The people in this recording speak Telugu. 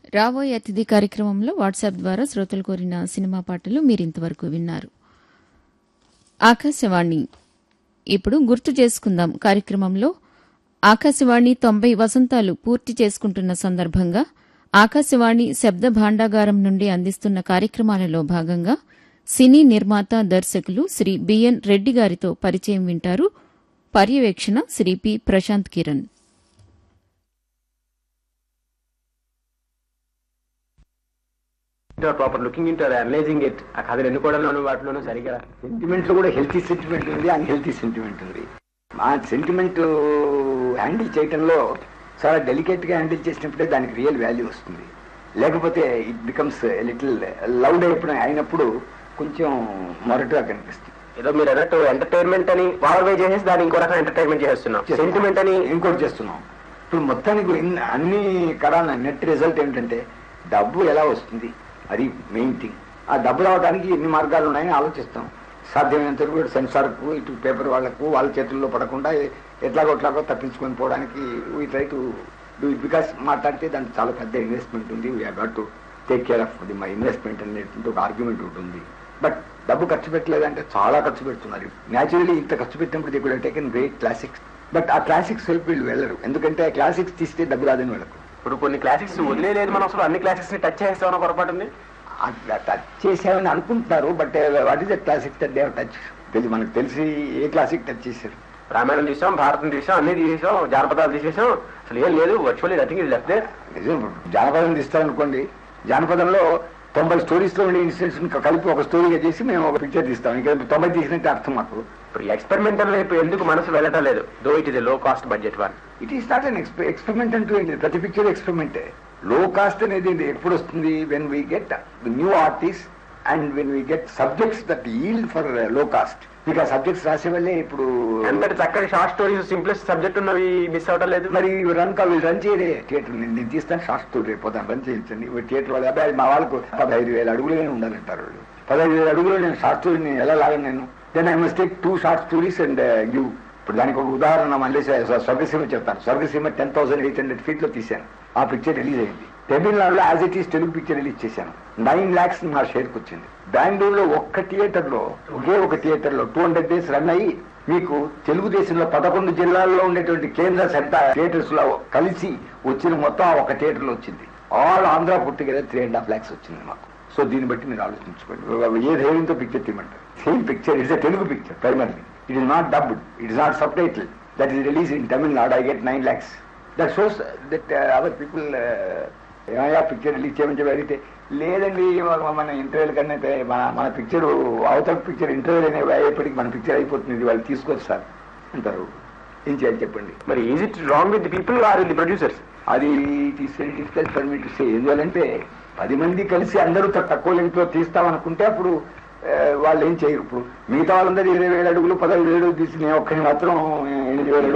రాబోయే అతిథి కార్యక్రమంలో వాట్సాప్ ద్వారా శ్రోతలు కోరిన సినిమా పాటలు మీరింతవరకు విన్నారు ఆకాశవాణి ఇప్పుడు గుర్తు చేసుకుందాం కార్యక్రమంలో ఆకాశవాణి తొంభై వసంతాలు పూర్తి చేసుకుంటున్న సందర్భంగా ఆకాశవాణి శబ్ద భాండాగారం నుండి అందిస్తున్న కార్యక్రమాలలో భాగంగా సినీ నిర్మాత దర్శకులు శ్రీ బిఎన్ రెడ్డి గారితో పరిచయం వింటారు పర్యవేక్షణ Shri P Prashanth Kiran proper looking into analysing it ఆ కథలు ఎన్నుకోవడంలోనూ వాటిలోనూ సరిగా సెంటిమెంట్ లో కూడా హెల్తీ సెంటిమెంట్ ఉంది అన్హెల్తీ సెంటిమెంట్ ఉంది ఆ సెంటిమెంట్ హ్యాండిల్ చేయటంలో చాలా డెలికేట్ గా హ్యాండిల్ చేసినప్పుడే దానికి రియల్ వాల్యూ వస్తుంది లేకపోతే ఇట్ బికమ్స్ లిటిల్ లౌడ్ అయిపోయిన అయినప్పుడు కొంచెం మొరటుగా కనిపిస్తుంది ఏదో మీరు అన్నట్టు ఎంటర్టైన్మెంట్ అని వే చేసేసి దాన్ని ఇంకో రకం ఎంటర్టైన్మెంట్ చేస్తున్నాం సెంటిమెంట్ అని ఇంకోటి చేస్తున్నాం ఇప్పుడు మొత్తానికి ఇన్ని- అన్ని కరాల నెట్ రిజల్ట్ ఏంటంటే డబ్బు ఎలా వస్తుంది అది మెయిన్ థింగ్ ఆ డబ్బు రావడానికి ఎన్ని మార్గాలు ఉన్నాయని ఆలోచిస్తాం సాధ్యమైనంత వరకు కూడా సెన్సార్కు ఇటు పేపర్ వాళ్ళకు వాళ్ళ చేతుల్లో పడకుండా ఎట్లాగో ఎట్లాగో తప్పించుకొని పోవడానికి we try to do it because మాట్లాడితే దానికి చాలా పెద్ద ఇన్వెస్ట్మెంట్ ఉంది we had to take care of the my investment అనేటువంటి ఒక ఆర్గ్యుమెంట్ ఉంటుంది బట్ డబ్బు ఖర్చు పెట్టలేదంటే చాలా ఖర్చు పెడుతున్నారు న్యాచురలీ ఇంత ఖర్చు పెట్టినప్పుడు ది కూడా టేకెన్ గ్రేట్ క్లాసిక్స్ బట్ ఆ క్లాసిక్స్ వైపు వీళ్ళు వెళ్ళరు ఎందుకంటే ఆ క్లాసిక్స్ తీస్తే డబ్బు రాదని వాళ్ళకు ఇప్పుడు కొన్ని క్లాసిక్స్ వదిలేదు మనం అసలు అన్ని క్లాసిక్స్ ని టచ్ చేస్తామన్న పొరపాటు ఉంది అట్లా టచ్ చేసామని అనుకుంటున్నారు but what is the classic that they touch తెలిసి మనకు తెలిసి ఏ క్లాసిక్ టచ్ చేశారు రామాయణం తీసాం భారతం తీసాం అన్ని తీసేసాం జానపదాలు తీసేసాం అసలు ఏం లేదు వర్చువల్లీ నథింగ్ ఇది లెఫ్ట్ నిజం జానపదం తీస్తారనుకోండి జానపదంలో తొంభై స్టోరీస్ లో ఉండే ఇన్సిడెంట్స్ కలిపి ఒక స్టోరీగా చేసి మేము ఒక పిక్చర్ తీస్తాం ఇంకా తొంభై తీసినట్టు అర్థం మాకు ఇప్పుడు ఎక్స్పెరిమెంటల్ వైపు ఎందుకు మనసు వెళ్ళటం లేదు though it is low cost budget one it is not an experiment అంటూ ఏంటి ప్రతి పిక్చర్ ఎక్స్పెరిమెంటే లో కాస్ట్ అనేది ఇది ఎప్పుడు వస్తుంది when we get new artist and when we get subjects that yield for low cost మీకు ఆ సబ్జెక్ట్స్ రాసే వాళ్ళే ఇప్పుడు ఎంతటి చక్కటి షార్ట్ స్టోరీస్ సింప్లెస్ట్ సబ్జెక్ట్ ఉన్నవి మిస్ అవటం లేదు మరి రన్ కా వీళ్ళు రన్ చేయలే థియేటర్ నేను నేను తీస్తాను షార్ట్ స్టోరీ పోతాను రన్ చేయించండి థియేటర్ వాళ్ళు అబ్బాయి మా వాళ్ళకు పదహైదు వేల అడుగులే ఉండాలంటారు వాళ్ళు పదహైదు వేల అడుగులో నేను షార్ట్ స్టోరీని ఎలా లాగను నేను then I must take two short stories and give ఇప్పుడు దానికి ఒక ఉదాహరణ మళ్ళీ స్వ- స్వర్గసీమ చెప్తాను స్వర్గసీమ ten thousand eight hundred feet లో తీశాను ఆ పిక్చర్ రిలీజ్ అయింది తమిళనాడులో as it is Telugu picture release చేశాను నైన్ లాక్స్ నా షేర్కి వచ్చింది బెంగళూరులో ఒక్క థియేటర్ లో ఒకే ఒక థియేటర్ లో టూ హండ్రెడ్ డేస్ రన్ అయ్యి మీకు తెలుగుదేశంలో పదకొండు జిల్లాల్లో ఉండేటువంటి కేంద్ర సరితా థియేటర్స్ లో కలిసి వచ్చిన మొత్తం ఆ ఒక థియేటర్ లో వచ్చింది ఆల్ ఆంధ్ర పుట్టిగల త్రీ అండ్ హాఫ్ లాక్స్ వచ్చింది మాకు సో దీన్ని బట్టి మీరు ఆలోచించుకోండి ఏ ధైర్యంతో పిక్చర్ తీయమంటారు same picture it's Telugu picture primarily it is not dubbed it is not subtitle that is release in Tamil Nadu I get nine lakhs that shows that our people ఏమయ్యా పిక్చర్ రిలీజ్ చేయమని చెప్పి అడిగితే లేదండి మన- మన ఇంటర్వ్యూల కన్నా అయితే మన మన పిక్చర్ అవతల పిక్చర్ ఇంటర్వ్యూలు అనేవి అయ్యేప్పటికి మన పిక్చర్ అయిపోతుంది వాళ్ళు తీసుకోవచ్చు సార్ అంటారు ఏం చేయాలి చెప్పండి మరి is it wrong with people or with producers అది very difficult for me to say ఎందువల్లంటే పది మంది కలిసి అందరూ త- తక్కువ లెంగ్త్ లో తీస్తామనుకుంటే అప్పుడు ఆ, వాళ్ళు ఏం చేయరు ఇప్పుడు మిగతా వాళ్ళందరూ ఇరవై వేల అడుగులు పదహైదు వేలు తీసి నేను ఒక్కని మాత్రం ఎనిమిది వేల అడుగులు